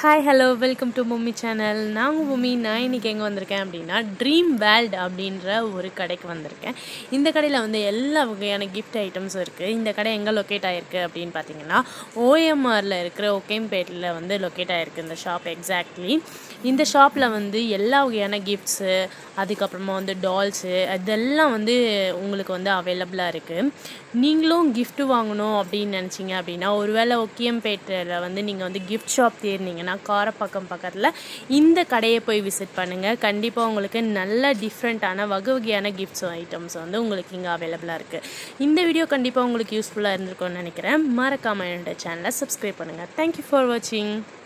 hi hello welcome to mummy channel நாங்கள் mummy நான் இன்றைக்கி எங்கே வந்திருக்கேன் அப்படின்னா ட்ரீம் வேல்ட் அப்படின்ற ஒரு கடைக்கு வந்திருக்கேன் இந்த கடையில் வந்து எல்லா வகையான கிஃப்ட் ஐட்டம்ஸும் இருக்குது இந்த கடை எங்கே லொக்கேட் ஆகிருக்கு அப்படின்னு பார்த்தீங்கன்னா ஓஎம்ஆரில் இருக்கிற ஒகேம்பேட்டில் வந்து லொக்கேட் ஆகிருக்கு இந்த ஷாப் எக்ஸாக்ட்லி இந்த ஷாப்பில் வந்து எல்லா வகையான கிஃப்ட்ஸு அதுக்கப்புறமா வந்து டால்ஸு அதெல்லாம் வந்து உங்களுக்கு வந்து அவைலபிளாக இருக்குது நீங்களும் gift வாங்கணும் அப்படின்னு நினச்சிங்க அப்படின்னா ஒருவேளை ஒக்கியம்பேட்டில் வந்து நீங்கள் வந்து கிஃப்ட் ஷாப் தேர்ந்தீங்கன்னா காரப்பாக்கம் பக்கத்தில் இந்த கடையை போய் விசிட் பண்ணுங்கள் கண்டிப்பாக உங்களுக்கு நல்ல டிஃப்ரெண்ட்டான வகை வகையான கிஃப்ட்ஸ் ஐட்டம்ஸ் வந்து உங்களுக்கு இங்கே அவைலபிளாக இருக்குது இந்த வீடியோ கண்டிப்பாக உங்களுக்கு யூஸ்ஃபுல்லாக இருந்திருக்கும்னு நினைக்கிறேன் மறக்காமல் என்னோட சேனலை சப்ஸ்கிரைப் பண்ணுங்கள் தேங்க்யூ ஃபார் வாட்சிங்